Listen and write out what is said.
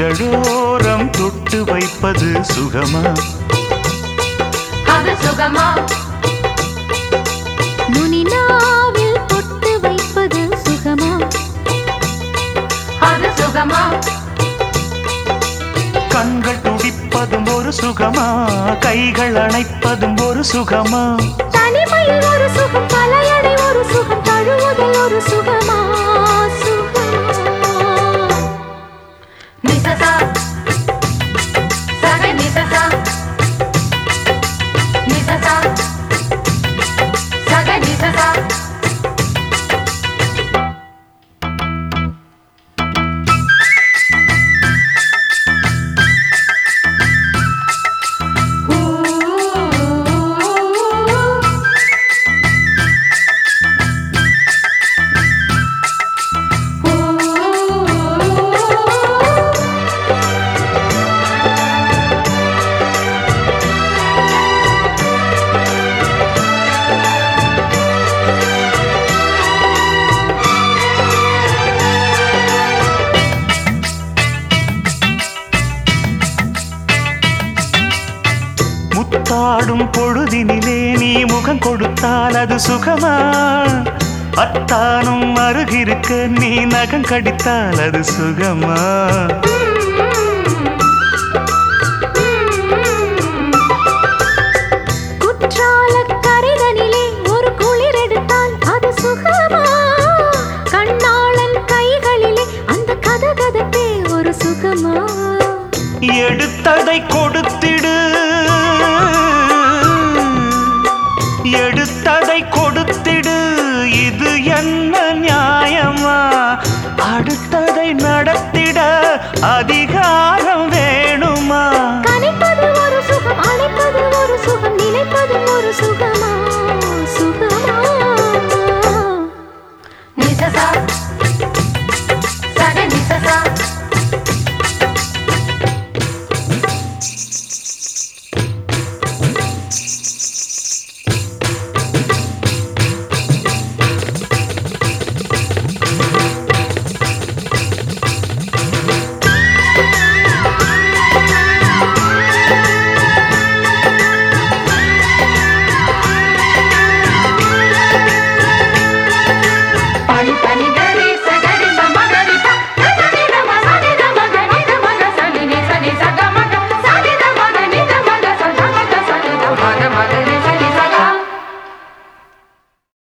இதழோரம் தொட்டு வைப்பது சுகமா அது சுகமா நுனி நாவில் பொட்டு வைப்பது சுகமா அது சுகமா கண்கள் துடிப்பதும் ஒரு சுகமா கைகள் அணைப்பதும் ஒரு சுகமா தனிமையில் ஒரு சுகம் தலையடை ஒரு சுகம் தழுவுதல் ஒரு சுகமா சுகமா நிசசா சக நிசசா நிசசா சக நிசசா முத்தாடும் பொழுதினிலே நீ முகம் கொடுத்தால் அது சுகமா அத்தானும் அருகிருக்க நீ நகம் கடித்தால் அது சுகமா குற்றால கரைதனிலே ஒரு குளிர் எடுத்தால் அது சுகமா கண்ணாளன் கைகளிலே அந்த கதகதப்பே ஒரு சுகமா எடுத்ததை கொடுத்திடு எடுத்ததை கொடுத்திடு இது என்ன நியாயமா அடுத்ததை நடத்திட அதிக